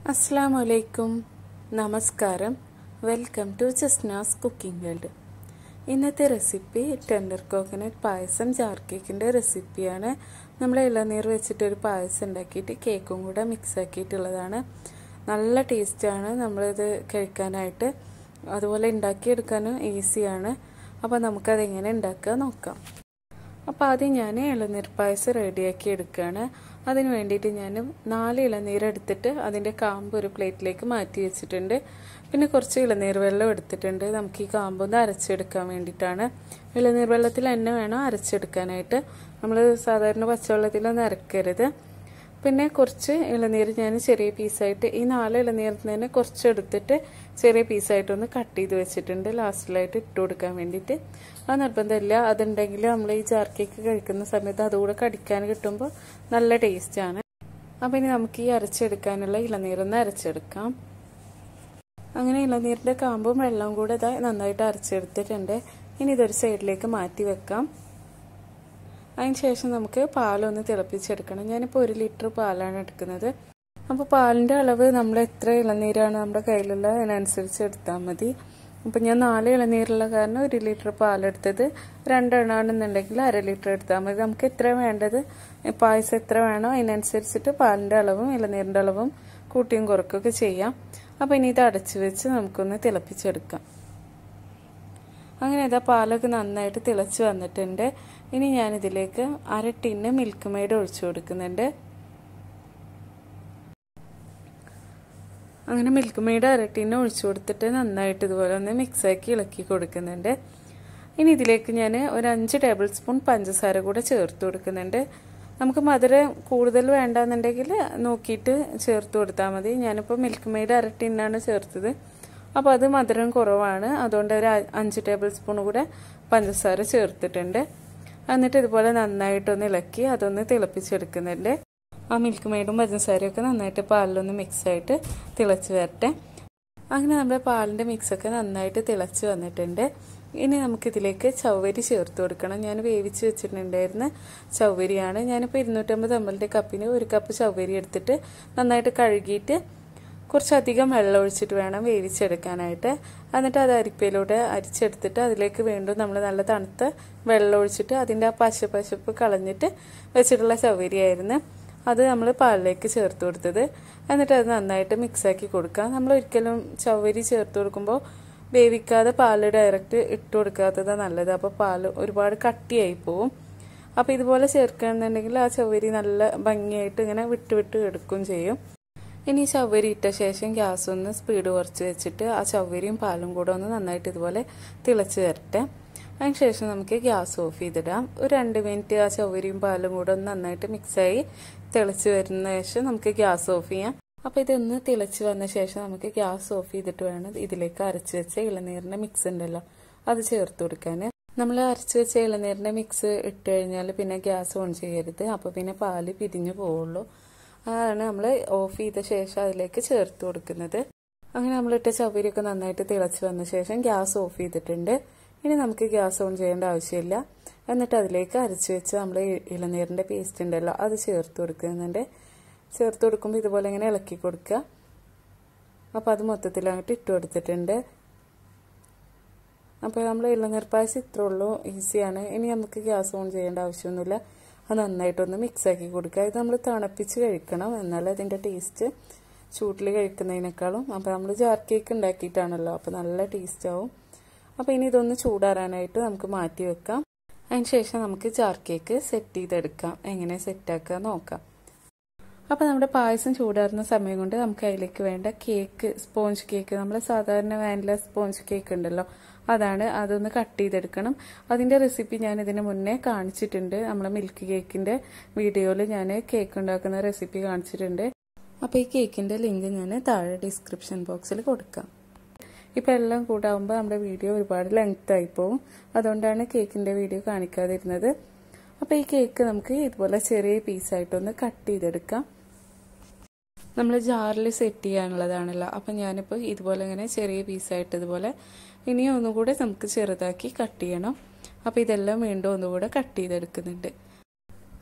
അസ്സാം വലൈക്കും നമസ്കാരം welcome to Jasna's cooking world ഇന്നത്തെ recipe tender coconut payasam jar കേക്കിൻ്റെ റെസിപ്പിയാണ് നമ്മൾ ഇളനീർ വെച്ചിട്ട് ഒരു പായസം ഉണ്ടാക്കിയിട്ട് കേക്കും കൂടെ മിക്സ് ആക്കിയിട്ടുള്ളതാണ് നല്ല ടേസ്റ്റാണ് നമ്മളിത് കഴിക്കാനായിട്ട് അതുപോലെ ഉണ്ടാക്കിയെടുക്കാനും ഈസിയാണ് അപ്പോൾ നമുക്കതെങ്ങനെ ഉണ്ടാക്കുക നോക്കാം അപ്പോൾ ആദ്യം ഞാൻ ഇളനീർ പായസം റെഡിയാക്കി എടുക്കുകയാണ് അതിന് വേണ്ടിയിട്ട് ഞാൻ നാല് ഇളനീർ എടുത്തിട്ട് അതിൻ്റെ കാമ്പ് ഒരു പ്ലേറ്റിലേക്ക് മാറ്റി വെച്ചിട്ടുണ്ട് പിന്നെ കുറച്ച് ഇളനീർ വെള്ളം എടുത്തിട്ടുണ്ട് നമുക്ക് ഈ കാമ്പ് ഒന്ന് അരച്ചെടുക്കാൻ വേണ്ടിയിട്ടാണ് ഇളനീർ വെള്ളത്തിൽ തന്നെ വേണം അരച്ചെടുക്കാനായിട്ട് നമ്മൾ സാധാരണ പച്ചവെള്ളത്തിലൊന്നും അരക്കരുത് പിന്നെ കുറച്ച് ഇളനീർ ഞാൻ ചെറിയ പീസായിട്ട് ഈ നാല് ഇളനീരിൽ തന്നെ കുറച്ച് എടുത്തിട്ട് ചെറിയ പീസായിട്ടൊന്ന് കട്ട് ചെയ്ത് വെച്ചിട്ടുണ്ട് ലാസ്റ്റിലായിട്ട് ഇട്ട് കൊടുക്കാൻ വേണ്ടിയിട്ട് അത് നിർബന്ധമില്ല അതുണ്ടെങ്കിൽ നമ്മൾ ഈ ജാർ കേക്ക് കഴിക്കുന്ന സമയത്ത് അതുകൂടെ കടിക്കാൻ കിട്ടുമ്പോൾ നല്ല ടേസ്റ്റാണ് അപ്പം ഇനി നമുക്ക് ഈ അരച്ചെടുക്കാനുള്ള ഇളനീരൊന്ന് അരച്ചെടുക്കാം അങ്ങനെ ഇളനീരിൻ്റെ കാമ്പും വെള്ളവും കൂടെ ഇതാ നന്നായിട്ട് അരച്ചെടുത്തിട്ടുണ്ട് ഇനി ഇതൊരു സൈഡിലേക്ക് മാറ്റി വെക്കാം അതിന് ശേഷം നമുക്ക് പാലൊന്ന് തിളപ്പിച്ചെടുക്കണം ഞാനിപ്പോൾ ഒരു ലിറ്റർ പാലാണ് എടുക്കുന്നത് അപ്പോൾ പാലിൻ്റെ അളവ് നമ്മൾ എത്ര ഇളനീരാണ് നമ്മുടെ കയ്യിലുള്ള അതിനനുസരിച്ച് എടുത്താൽ മതി അപ്പം ഞാൻ നാല് ഇളനീരുള്ള കാരണം ഒരു ലിറ്റർ പാലെടുത്തത് രണ്ടെണ്ണമാണെന്നുണ്ടെങ്കിൽ അര ലിറ്റർ എടുത്താൽ മതി നമുക്ക് എത്ര വേണ്ടത് പായസം എത്ര വേണോ അതിനനുസരിച്ചിട്ട് പാലിൻ്റെ അളവും ഇളനീരിൻ്റെ അളവും കൂട്ടിയും കുറയ്ക്കുകയൊക്കെ ചെയ്യാം അപ്പോൾ ഇനി ഇത് അടച്ചു വെച്ച് നമുക്കൊന്ന് തിളപ്പിച്ചെടുക്കാം അങ്ങനെ ഇതാ പാലൊക്കെ നന്നായിട്ട് തിളച്ച് വന്നിട്ടുണ്ട് ഇനി ഞാനിതിലേക്ക് അര ടിന്ന് മിൽക്ക് മെയ്ഡ് ഒഴിച്ചു കൊടുക്കുന്നുണ്ട് അങ്ങനെ മിൽക്ക് മെയ്ഡ് അര ടിന്ന് ഒഴിച്ചു കൊടുത്തിട്ട് നന്നായിട്ട് ഇതുപോലെ ഒന്ന് മിക്സാക്കി ഇളക്കി കൊടുക്കുന്നുണ്ട് ഇനി ഇതിലേക്ക് ഞാൻ ഒരു അഞ്ച് ടേബിൾ സ്പൂൺ പഞ്ചസാര കൂടെ ചേർത്ത് കൊടുക്കുന്നുണ്ട് നമുക്ക് മധുരം കൂടുതൽ വേണ്ടാന്നുണ്ടെങ്കിൽ നോക്കിയിട്ട് ചേർത്ത് കൊടുത്താൽ മതി ഞാനിപ്പോൾ മിൽക്ക് മെയ്ഡ് അര ടിന്നാണ് ചേർത്തത് അപ്പോൾ അത് മധുരം കുറവാണ് അതുകൊണ്ട് ഒരു അഞ്ച് ടേബിൾ സ്പൂൺ കൂടെ പഞ്ചസാര ചേർത്തിട്ടുണ്ട് എന്നിട്ട് ഇതുപോലെ നന്നായിട്ടൊന്ന് ഇളക്കി അതൊന്ന് തിളപ്പിച്ചെടുക്കുന്നുണ്ട് ആ മിൽക്ക് മെയ്ഡും പഞ്ചസാരയൊക്കെ നന്നായിട്ട് പാലിലൊന്ന് മിക്സായിട്ട് തിളച്ച് വരട്ടെ അങ്ങനെ നമ്മുടെ പാലിൻ്റെ മിക്സൊക്കെ നന്നായിട്ട് തിളച്ച് വന്നിട്ടുണ്ട് ഇനി നമുക്കിതിലേക്ക് ചവ്വരി ചേർത്ത് കൊടുക്കണം ഞാൻ വേവിച്ച് വെച്ചിട്ടുണ്ടായിരുന്ന ചവ്വരിയാണ് ഞാനിപ്പോൾ ഇരുന്നൂറ്റമ്പത് അമ്പലിൻ്റെ കപ്പിന് ഒരു കപ്പ് ചവ്വരി എടുത്തിട്ട് നന്നായിട്ട് കഴുകിയിട്ട് കുറച്ചധികം വെള്ളം ഒഴിച്ചിട്ട് വേണം വേവിച്ചെടുക്കാനായിട്ട് എന്നിട്ട് അത് അരിപ്പയിലൂടെ അരിച്ചെടുത്തിട്ട് അതിലേക്ക് വീണ്ടും നമ്മൾ നല്ല തണുത്ത വെള്ളം ഒഴിച്ചിട്ട് അതിൻ്റെ ആ പശ പശപ്പ് കളഞ്ഞിട്ട് വെച്ചിട്ടുള്ള ചവരിയായിരുന്നു അത് നമ്മൾ പാലിലേക്ക് ചേർത്ത് കൊടുത്തത് എന്നിട്ട് അത് നന്നായിട്ട് മിക്സാക്കി കൊടുക്കുക നമ്മൾ ഒരിക്കലും ചവരി ചേർത്ത് കൊടുക്കുമ്പോൾ വേവിക്കാതെ പാല് ഡയറക്റ്റ് ഇട്ട് കൊടുക്കാത്തത് നല്ലത് അപ്പോൾ പാല് ഒരുപാട് കട്ടിയായി പോവും അപ്പോൾ ഇതുപോലെ ചേർക്കുകയാണെന്നുണ്ടെങ്കിൽ ആ ചവരി നല്ല ഭംഗിയായിട്ട് ഇങ്ങനെ വിട്ട് വിട്ട് എടുക്കുകയും ചെയ്യും ഇനി ചവ്വരി ഇട്ട ശേഷം ഗ്യാസ് ഒന്ന് സ്പീഡ് കുറച്ച് വെച്ചിട്ട് ആ ചവ്വരിയും പാലും കൂടെ ഒന്ന് നന്നായിട്ട് ഇതുപോലെ തിളച്ച് വരട്ടെ അതിന് ശേഷം നമുക്ക് ഗ്യാസ് ഓഫ് ചെയ്തിടാം ഒരു രണ്ട് മിനിറ്റ് ആ ചവ്വരിയും പാലും കൂടെ ഒന്ന് നന്നായിട്ട് മിക്സായി തിളച്ച് വരുന്ന ശേഷം നമുക്ക് ഗ്യാസ് ഓഫ് ചെയ്യാം അപ്പോൾ ഇതൊന്ന് തിളച്ച് വന്ന ശേഷം നമുക്ക് ഗ്യാസ് ഓഫ് ചെയ്തിട്ട് വേണം ഇതിലേക്ക് അരച്ച് വെച്ച ഇളനീരിൻ്റെ മിക്സ് ഉണ്ടല്ലോ അത് ചേർത്ത് കൊടുക്കാൻ നമ്മൾ അരച്ച് വെച്ച ഇളനീരിൻ്റെ മിക്സ് ഇട്ട് കഴിഞ്ഞാൽ പിന്നെ ഗ്യാസ് ഓൺ ചെയ്യരുത് അപ്പോൾ പിന്നെ പാല് പിരിഞ്ഞു പോവുള്ളൂ അതാണ് നമ്മൾ ഓഫ് ചെയ്ത ശേഷം അതിലേക്ക് ചേർത്ത് കൊടുക്കുന്നത് അങ്ങനെ നമ്മളിട്ട ചവരിയൊക്കെ നന്നായിട്ട് തിളച്ച് വന്ന ശേഷം ഗ്യാസ് ഓഫ് ചെയ്തിട്ടുണ്ട് ഇനി നമുക്ക് ഗ്യാസ് ഓൺ ചെയ്യേണ്ട ആവശ്യമില്ല എന്നിട്ട് അതിലേക്ക് അരച്ച് വെച്ച് നമ്മൾ ഇളനീരിൻ്റെ പേസ്റ്റ് ഉണ്ടല്ലോ അത് ചേർത്ത് കൊടുക്കുന്നുണ്ട് ചേർത്ത് കൊടുക്കുമ്പോൾ ഇതുപോലെ ഇങ്ങനെ ഇളക്കി കൊടുക്കുക അപ്പോൾ അത് മൊത്തത്തിൽ അങ്ങോട്ട് ഇട്ട് കൊടുത്തിട്ടുണ്ട് അപ്പോൾ നമ്മൾ ഇളനീർ പായസം ഇത്രേ ഉള്ളൂ ഈസിയാണ് ഇനി നമുക്ക് ഗ്യാസ് ഓൺ ചെയ്യേണ്ട ആവശ്യമൊന്നുമില്ല അത് നന്നായിട്ടൊന്ന് മിക്സാക്കി കൊടുക്കുക ഇത് നമ്മൾ തണുപ്പിച്ച് കഴിക്കണം എന്നാൽ അതിൻ്റെ ടേസ്റ്റ് ചൂട്ടിൽ കഴിക്കുന്നതിനേക്കാളും അപ്പോൾ നമ്മൾ ജാർ കേക്ക് ഉണ്ടാക്കിയിട്ടാണല്ലോ അപ്പോൾ നല്ല ടേസ്റ്റ് ആവും അപ്പോൾ ഇനി ഇതൊന്ന് ചൂടാറാനായിട്ട് നമുക്ക് മാറ്റി വെക്കാം അതിന് ശേഷം നമുക്ക് ജാർ കേക്ക് സെറ്റ് ചെയ്തെടുക്കാം എങ്ങനെ സെറ്റാക്കുക നോക്കാം അപ്പോൾ നമ്മുടെ പായസം ചൂടാറുന്ന സമയം കൊണ്ട് നമുക്ക് അതിലേക്ക് വേണ്ട കേക്ക് സ്പോഞ്ച് കേക്ക് നമ്മൾ സാധാരണ വാനില സ്പോഞ്ച് കേക്ക് ഉണ്ടല്ലോ അതാണ് അതൊന്ന് കട്ട് ചെയ്തെടുക്കണം അതിൻ്റെ റെസിപ്പി ഞാൻ ഇതിന് മുന്നേ കാണിച്ചിട്ടുണ്ട് നമ്മൾ മിൽക്ക് കേക്കിൻ്റെ വീഡിയോയിൽ ഞാൻ കേക്ക് ഉണ്ടാക്കുന്ന റെസിപ്പി കാണിച്ചിട്ടുണ്ട് അപ്പോൾ ഈ കേക്കിൻ്റെ ലിങ്ക് ഞാൻ താഴെ ഡിസ്ക്രിപ്ഷൻ ബോക്സിൽ കൊടുക്കാം ഇപ്പോൾ എല്ലാം കൂടാകുമ്പോൾ നമ്മുടെ വീഡിയോ ഒരുപാട് ലെങ്ത് ആയി പോകും അതുകൊണ്ടാണ് കേക്കിൻ്റെ വീഡിയോ കാണിക്കാതിരുന്നത് അപ്പോൾ ഈ കേക്ക് നമുക്ക് ഇതുപോലെ ചെറിയ പീസായിട്ടൊന്ന് കട്ട് ചെയ്തെടുക്കാം നമ്മൾ ജാറിൽ സെറ്റ് ചെയ്യാനുള്ളതാണല്ലോ അപ്പം ഞാനിപ്പോൾ ഇതുപോലെ ഇങ്ങനെ ചെറിയ പീസായിട്ട് ഇതുപോലെ ഇനിയും ഒന്നുകൂടെ നമുക്ക് ചെറുതാക്കി കട്ട് ചെയ്യണം അപ്പോൾ ഇതെല്ലാം വീണ്ടും ഒന്നുകൂടെ കട്ട് ചെയ്തെടുക്കുന്നുണ്ട്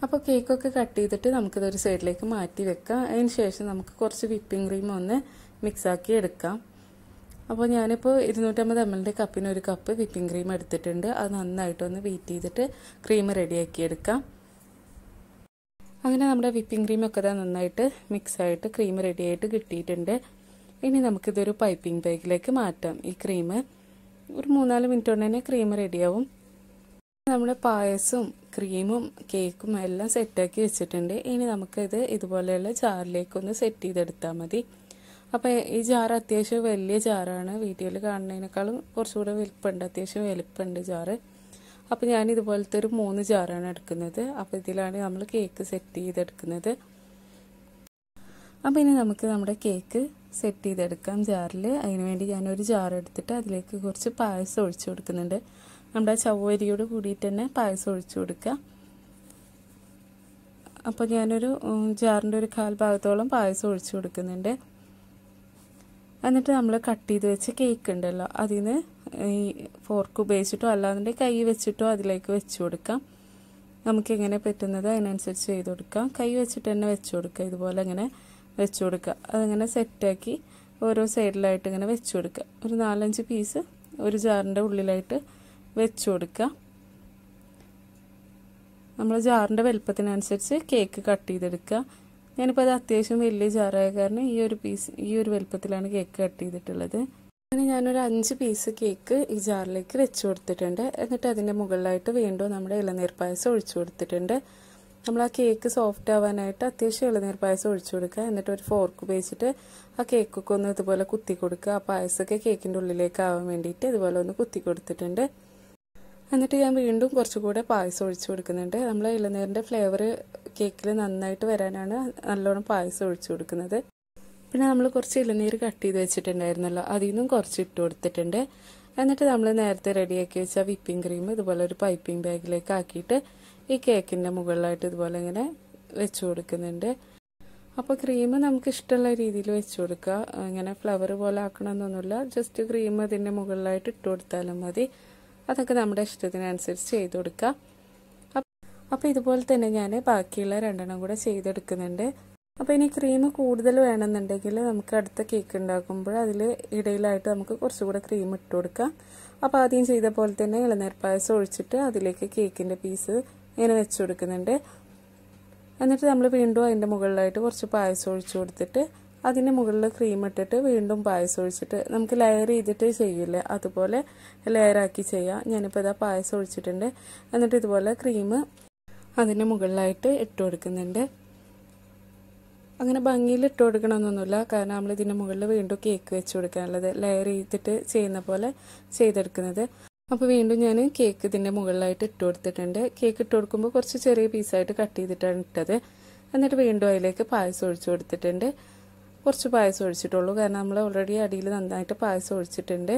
അപ്പോൾ കേക്കൊക്കെ കട്ട് ചെയ്തിട്ട് നമുക്കിതൊരു സൈഡിലേക്ക് മാറ്റി വെക്കാം അതിന് ശേഷം നമുക്ക് കുറച്ച് വിപ്പിംഗ് ക്രീം ഒന്ന് മിക്സാക്കി എടുക്കാം അപ്പോൾ ഞാനിപ്പോൾ ഇരുന്നൂറ്റമ്പത് എം എല്ലിൻ്റെ കപ്പിന് ഒരു കപ്പ് വിപ്പിംഗ് ക്രീം എടുത്തിട്ടുണ്ട് അത് നന്നായിട്ടൊന്ന് ബീറ്റ് ചെയ്തിട്ട് ക്രീം റെഡിയാക്കി എടുക്കാം അങ്ങനെ നമ്മുടെ വിപ്പിംഗ് ക്രീമൊക്കെ ഇതാ നന്നായിട്ട് മിക്സായിട്ട് ക്രീം റെഡിയായിട്ട് കിട്ടിയിട്ടുണ്ട് ഇനി നമുക്കിതൊരു പൈപ്പിംഗ് ബാഗിലേക്ക് മാറ്റാം ഈ ക്രീം ഒരു മൂന്നാല് മിനിറ്റ് കൊണ്ട് തന്നെ ക്രീം റെഡിയാവും നമ്മുടെ പായസവും ക്രീമും കേക്കും എല്ലാം സെറ്റാക്കി വെച്ചിട്ടുണ്ട് ഇനി നമുക്കിത് ഇതുപോലെയുള്ള ജാറിലേക്കൊന്ന് സെറ്റ് ചെയ്തെടുത്താൽ മതി അപ്പോൾ ഈ ജാർ അത്യാവശ്യം വലിയ ജാറാണ് വീഡിയോയിൽ കാണുന്നതിനേക്കാളും കുറച്ചുകൂടെ വലിപ്പമുണ്ട് അത്യാവശ്യം വലിപ്പമുണ്ട് ജാറ് അപ്പോൾ ഞാൻ ഇതുപോലത്തെ ഒരു മൂന്ന് ജാറാണ് എടുക്കുന്നത് അപ്പോൾ ഇതിലാണ് നമ്മൾ കേക്ക് സെറ്റ് ചെയ്തെടുക്കുന്നത് അപ്പോൾ ഇനി നമുക്ക് നമ്മുടെ കേക്ക് സെറ്റ് ചെയ്തെടുക്കാം ജാറിൽ അതിന് വേണ്ടി ഞാനൊരു ജാർ എടുത്തിട്ട് അതിലേക്ക് കുറച്ച് പായസം ഒഴിച്ചു കൊടുക്കുന്നുണ്ട് നമ്മുടെ ചവ്വരിയോട് കൂടിയിട്ട് തന്നെ പായസം ഒഴിച്ചു കൊടുക്കുക അപ്പോൾ ഞാനൊരു ജാറിൻ്റെ ഒരു കാൽ ഭാഗത്തോളം പായസം ഒഴിച്ചു കൊടുക്കുന്നുണ്ട് എന്നിട്ട് നമ്മൾ കട്ട് ചെയ്ത് വെച്ച കേക്ക് ഉണ്ടല്ലോ അതിൽ നിന്ന് ഈ ഫോർക്ക് ഉപയോഗിച്ചിട്ടോ അല്ലാതെ കൈ വെച്ചിട്ടോ അതിലേക്ക് വെച്ച് കൊടുക്കാം നമുക്ക് എങ്ങനെ പറ്റുന്നത് അതിനനുസരിച്ച് ചെയ്ത് കൊടുക്കാം കൈ വെച്ചിട്ട് തന്നെ വെച്ച് കൊടുക്കുക ഇതുപോലെ അങ്ങനെ വെച്ച് കൊടുക്കുക അതങ്ങനെ സെറ്റാക്കി ഓരോ സൈഡിലായിട്ട് ഇങ്ങനെ വെച്ച് കൊടുക്കുക ഒരു നാലഞ്ച് പീസ് ഒരു ജാറിൻ്റെ ഉള്ളിലായിട്ട് വെച്ച് കൊടുക്കുക നമ്മൾ ജാറിൻ്റെ വലുപ്പത്തിനനുസരിച്ച് കേക്ക് കട്ട് ചെയ്തെടുക്കുക ഞാനിപ്പോൾ അത് അത്യാവശ്യം വലിയ ജാറായ കാരണം ഈ ഒരു പീസ് ഈ ഒരു വലുപ്പത്തിലാണ് കേക്ക് കട്ട് ചെയ്തിട്ടുള്ളത് അങ്ങനെ ഞാനൊരു അഞ്ച് പീസ് കേക്ക് ഈ ജാറിലേക്ക് വെച്ച് കൊടുത്തിട്ടുണ്ട് എന്നിട്ട് അതിൻ്റെ മുകളിലായിട്ട് വീണ്ടും നമ്മുടെ ഇളനീർ പായസം ഒഴിച്ചു കൊടുത്തിട്ടുണ്ട് നമ്മൾ ആ കേക്ക് സോഫ്റ്റ് ആവാനായിട്ട് അത്യാവശ്യം ഇളനീർ പായസം ഒഴിച്ചു കൊടുക്കുക എന്നിട്ട് ഒരു ഫോർക്ക് ഉപയോഗിച്ചിട്ട് ആ കേക്കൊക്കെ ഒന്ന് ഇതുപോലെ കുത്തി കൊടുക്കുക ആ പായസമൊക്കെ കേക്കിൻ്റെ ഉള്ളിലേക്ക് ആവാൻ വേണ്ടിയിട്ട് ഇതുപോലെ ഒന്ന് കുത്തി കൊടുത്തിട്ടുണ്ട് എന്നിട്ട് ഞാൻ വീണ്ടും കുറച്ചുകൂടെ പായസം ഒഴിച്ചു കൊടുക്കുന്നുണ്ട് നമ്മൾ ഇളനീരിൻ്റെ ഫ്ലേവർ കേക്കിൽ നന്നായിട്ട് വരാനാണ് നല്ലോണം പായസം ഒഴിച്ചു കൊടുക്കുന്നത് പിന്നെ നമ്മൾ കുറച്ച് ഇളനീര് കട്ട് ചെയ്ത് വെച്ചിട്ടുണ്ടായിരുന്നല്ലോ അതിൽ നിന്നും കുറച്ച് ഇട്ട് കൊടുത്തിട്ടുണ്ട് എന്നിട്ട് നമ്മൾ നേരത്തെ റെഡിയാക്കി വെച്ച വിപ്പിംഗ് ക്രീം ഇതുപോലെ ഒരു പൈപ്പിംഗ് ബാഗിലേക്ക് ആക്കിയിട്ട് ഈ കേക്കിൻ്റെ മുകളിലായിട്ട് ഇതുപോലെ ഇങ്ങനെ വെച്ച് കൊടുക്കുന്നുണ്ട് അപ്പോൾ ക്രീം നമുക്ക് ഇഷ്ടമുള്ള രീതിയിൽ വെച്ച് കൊടുക്കുക ഇങ്ങനെ ഫ്ലവർ പോലെ ആക്കണമെന്നൊന്നുമില്ല ജസ്റ്റ് ക്രീം അതിൻ്റെ മുകളിലായിട്ട് ഇട്ട് കൊടുത്താലും മതി അതൊക്കെ നമ്മുടെ ഇഷ്ടത്തിനനുസരിച്ച് ചെയ്ത് കൊടുക്കുക അപ്പോൾ ഇതുപോലെ തന്നെ ഞാൻ ബാക്കിയുള്ള രണ്ടെണ്ണം കൂടെ ചെയ്തെടുക്കുന്നുണ്ട് അപ്പോൾ ഇനി ക്രീം കൂടുതൽ വേണമെന്നുണ്ടെങ്കിൽ നമുക്ക് അടുത്ത കേക്ക് ഉണ്ടാക്കുമ്പോൾ അതിൽ ഇടയിലായിട്ട് നമുക്ക് കുറച്ചുകൂടെ ക്രീം ഇട്ട് കൊടുക്കാം അപ്പോൾ ആദ്യം ചെയ്ത പോലെ തന്നെ ഇളനീർ പായസം ഒഴിച്ചിട്ട് അതിലേക്ക് കേക്കിൻ്റെ പീസ് ഇങ്ങനെ വെച്ച് കൊടുക്കുന്നുണ്ട് എന്നിട്ട് നമ്മൾ വീണ്ടും അതിൻ്റെ മുകളിലായിട്ട് കുറച്ച് പായസം ഒഴിച്ചു കൊടുത്തിട്ട് അതിന് മുകളിൽ ക്രീം ഇട്ടിട്ട് വീണ്ടും പായസം ഒഴിച്ചിട്ട് നമുക്ക് ലെയർ ചെയ്തിട്ട് ചെയ്യില്ലേ അതുപോലെ ലെയറാക്കി ചെയ്യാം ഞാനിപ്പോൾ ഇതാ പായസം ഒഴിച്ചിട്ടുണ്ട് എന്നിട്ട് ഇതുപോലെ ക്രീം അതിൻ്റെ മുകളിലായിട്ട് ഇട്ട് കൊടുക്കുന്നുണ്ട് അങ്ങനെ ഭംഗിയിൽ ഇട്ട് കൊടുക്കണമെന്നൊന്നുമില്ല കാരണം നമ്മൾ ഇതിൻ്റെ മുകളിൽ വീണ്ടും കേക്ക് വെച്ച് കൊടുക്കാനുള്ളത് ലെയർ ചെയ്തിട്ട് ചെയ്യുന്ന പോലെ ചെയ്തെടുക്കുന്നത് അപ്പോൾ വീണ്ടും ഞാൻ കേക്ക് ഇതിൻ്റെ മുകളിലായിട്ട് ഇട്ട് കൊടുത്തിട്ടുണ്ട് കേക്ക് ഇട്ട് കൊടുക്കുമ്പോൾ കുറച്ച് ചെറിയ പീസായിട്ട് കട്ട് ചെയ്തിട്ടാണ് ഇട്ടത് എന്നിട്ട് വീണ്ടും അതിലേക്ക് പായസം ഒഴിച്ചു കൊടുത്തിട്ടുണ്ട് കുറച്ച് പായസം ഒഴിച്ചിട്ടുള്ളൂ കാരണം നമ്മൾ ഓൾറെഡി അടിയിൽ നന്നായിട്ട് പായസം ഒഴിച്ചിട്ടുണ്ട്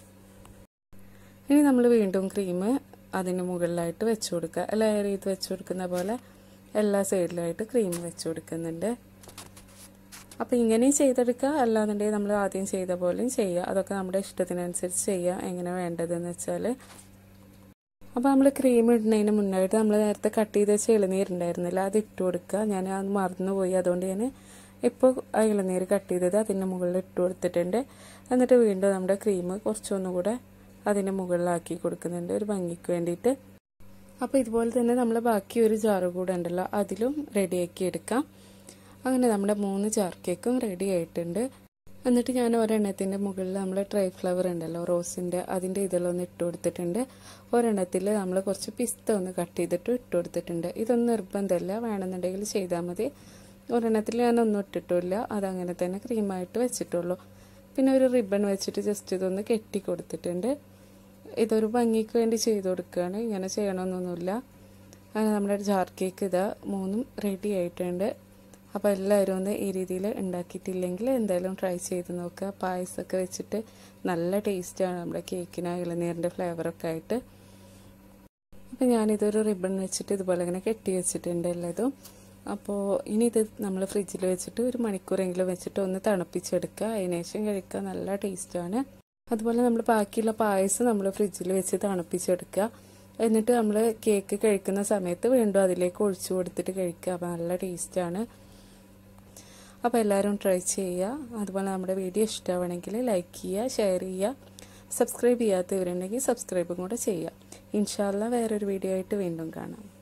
ഇനി നമ്മൾ വീണ്ടും ക്രീം അതിന് മുകളിലായിട്ട് വെച്ച് കൊടുക്കുക ലെയർ ചെയ്ത് വെച്ച് കൊടുക്കുന്ന പോലെ എല്ലാ സൈഡിലായിട്ട് ക്രീം വെച്ച് കൊടുക്കുന്നുണ്ട് അപ്പോൾ ഇങ്ങനെയും ചെയ്തെടുക്കുക അല്ലാന്നുണ്ടെങ്കിൽ നമ്മൾ ആദ്യം ചെയ്ത പോലെയും ചെയ്യുക അതൊക്കെ നമ്മുടെ ഇഷ്ടത്തിനനുസരിച്ച് ചെയ്യുക എങ്ങനെ വേണ്ടതെന്ന് വെച്ചാൽ അപ്പോൾ നമ്മൾ ക്രീം ഇടുന്നതിന് മുന്നായിട്ട് നമ്മൾ നേരത്തെ കട്ട് ചെയ്ത് വെച്ച ഇളനീരുണ്ടായിരുന്നില്ല അത് ഇട്ട് കൊടുക്കുക ഞാൻ അത് മറന്നുപോയി അതുകൊണ്ട് ഞാൻ ഇപ്പോൾ ആ ഇളനീര് കട്ട് ചെയ്തത് അതിൻ്റെ മുകളിൽ ഇട്ട് കൊടുത്തിട്ടുണ്ട് എന്നിട്ട് വീണ്ടും നമ്മുടെ ക്രീം കുറച്ചൊന്നുകൂടെ അതിൻ്റെ മുകളിലാക്കി കൊടുക്കുന്നുണ്ട് ഒരു ഭംഗിക്ക് വേണ്ടിയിട്ട് അപ്പോൾ ഇതുപോലെ തന്നെ നമ്മൾ ബാക്കി ഒരു ജാറ് കൂടെ ഉണ്ടല്ലോ അതിലും റെഡിയാക്കി എടുക്കാം അങ്ങനെ നമ്മുടെ മൂന്ന് ജാർ കേക്കും റെഡി ആയിട്ടുണ്ട് എന്നിട്ട് ഞാൻ ഒരെണ്ണത്തിൻ്റെ മുകളിൽ നമ്മൾ ഡ്രൈ ഫ്ലവർ ഉണ്ടല്ലോ റോസിൻ്റെ അതിൻ്റെ ഇതിലൊന്ന് ഇട്ട് കൊടുത്തിട്ടുണ്ട് ഒരെണ്ണത്തിൽ നമ്മൾ കുറച്ച് പിസ്ത ഒന്ന് കട്ട് ചെയ്തിട്ട് ഇട്ട് കൊടുത്തിട്ടുണ്ട് ഇതൊന്നും നിർബന്ധമില്ല വേണമെന്നുണ്ടെങ്കിൽ ചെയ്താൽ മതി ഒരെണ്ണത്തിൽ ഞാൻ ഒന്നും ഇട്ടിട്ടില്ല അതങ്ങനെ തന്നെ ക്രീമായിട്ട് വെച്ചിട്ടുള്ളൂ പിന്നെ ഒരു റിബൺ വെച്ചിട്ട് ജസ്റ്റ് ഇതൊന്ന് കെട്ടി കൊടുത്തിട്ടുണ്ട് ഇതൊരു ഭംഗിക്ക് വേണ്ടി ചെയ്ത് കൊടുക്കുകയാണ് ഇങ്ങനെ ചെയ്യണമെന്നൊന്നുമില്ല അങ്ങനെ നമ്മുടെ ജാർ കേക്ക് ഇതാ മൂന്നും റെഡി ആയിട്ടുണ്ട് അപ്പോൾ എല്ലാവരും ഒന്ന് ഈ രീതിയിൽ ഉണ്ടാക്കിയിട്ടില്ലെങ്കിൽ എന്തായാലും ട്രൈ ചെയ്ത് നോക്കുക പായസമൊക്കെ വെച്ചിട്ട് നല്ല ടേസ്റ്റാണ് നമ്മുടെ കേക്കിന് ഇളനീരിൻ്റെ ഫ്ലേവറൊക്കെ ആയിട്ട് അപ്പോൾ ഞാനിതൊരു റിബൺ വെച്ചിട്ട് ഇതുപോലെ ഇങ്ങനെ കെട്ടി വെച്ചിട്ടുണ്ട് എല്ലാതും അപ്പോൾ ഇനി ഇത് നമ്മൾ ഫ്രിഡ്ജിൽ വെച്ചിട്ട് ഒരു മണിക്കൂറെങ്കിലും വെച്ചിട്ട് ഒന്ന് തണുപ്പിച്ചെടുക്കുക അതിനുശേഷം കഴിക്കാൻ നല്ല ടേസ്റ്റാണ് അതുപോലെ നമ്മൾ ബാക്കിയുള്ള പായസം നമ്മൾ ഫ്രിഡ്ജിൽ വെച്ച് തണുപ്പിച്ചെടുക്കുക എന്നിട്ട് നമ്മൾ കേക്ക് കഴിക്കുന്ന സമയത്ത് വീണ്ടും അതിലേക്ക് ഒഴിച്ചു കൊടുത്തിട്ട് കഴിക്കുക അപ്പോൾ നല്ല ടേസ്റ്റാണ് അപ്പോൾ എല്ലാവരും ട്രൈ ചെയ്യുക അതുപോലെ നമ്മുടെ വീഡിയോ ഇഷ്ടമാണെങ്കിൽ ലൈക്ക് ചെയ്യുക ഷെയർ ചെയ്യുക സബ്സ്ക്രൈബ് ചെയ്യാത്തവരുണ്ടെങ്കിൽ സബ്സ്ക്രൈബും കൂടെ ചെയ്യുക ഇൻഷാല്ല വേറൊരു വീഡിയോ ആയിട്ട് വീണ്ടും കാണാം